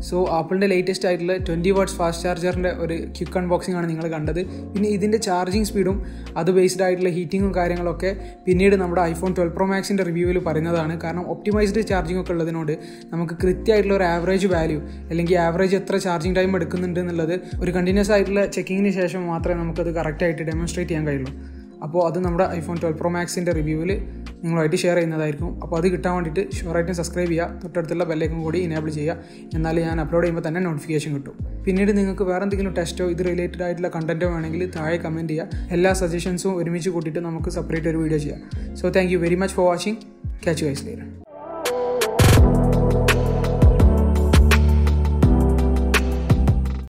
so ആപ്പിളിൻ്റെ latest ആയിട്ടുള്ള twenty watts fast ചാർജറിൻ്റെ ഒരു ക്വിക്ക് അൺബോക്സിംഗ് ആണ് നിങ്ങൾ കണ്ടത് പിന്നെ ഇതിൻ്റെ ചാർജിങ് സ്പീഡും അത് ബേസ്ഡ് ആയിട്ടുള്ള ഹീറ്റിങ്ങും കാര്യങ്ങളൊക്കെ പിന്നീട് നമ്മുടെ ഐഫോൺ ട്വൽവ് പ്രോ മാക്സിൻ്റെ റിവ്യൂവിൽ പറയുന്നതാണ് കാരണം ഒപ്റ്റിമൈസ്ഡ് ചാർജിംഗ് ഒക്കെ ഉള്ളതിനോട് നമുക്ക് കൃത്യമായിട്ടുള്ള ഒരു ആവറേജ് വാല്യൂ അല്ലെങ്കിൽ ആവറേജ് എത്ര ചാർജിങ് ടൈം എടുക്കുന്നുണ്ട് എന്നുള്ളത് ഒരു കണ്ടിന്യൂസ് ആയിട്ടുള്ള ചെക്കിങ്ങിന് ശേഷം മാത്രമേ നമുക്കത് കറക്റ്റായിട്ട് ഡെമോൺസ്ട്രേറ്റ് ചെയ്യാൻ കഴിയുള്ളൂ അപ്പോൾ അത് നമ്മുടെ ഐഫോൺ ട്വൽവ് പ്രോ മാക്സിൻ്റെ റിവ്യൂവിൽ നിങ്ങളുമായിട്ട് ഷെയർ ചെയ്യുന്നതായിരിക്കും അപ്പോൾ അത് കിട്ടാൻ വേണ്ടിയിട്ട് ഷുവറായിട്ടും സബ്സ്ക്രൈബ് ചെയ്യുക തൊട്ടടുത്തുള്ള ബെല്ലേക്കും കൂടി ഇനേബിൾ ചെയ്യുക എന്നാലേ ഞാൻ അപ്ലോഡ് ചെയ്യുമ്പോൾ തന്നെ നോട്ടിഫിക്കേഷൻ കിട്ടും പിന്നീട് നിങ്ങൾക്ക് വേറെ എന്തെങ്കിലും ടെസ്റ്റോ ഇത് റിലേറ്റഡ് ആയിട്ടുള്ള കണ്ടൻറ്റോ വേണമെങ്കിൽ താഴെ കമൻറ്റ് ചെയ്യുക എല്ലാ സജഷൻസും ഒരുമിച്ച് കൂട്ടിയിട്ട് നമുക്ക് സെപ്പറേറ്റ് ഒരു വീഡിയോ ചെയ്യാം so thank you very much for watching catch you later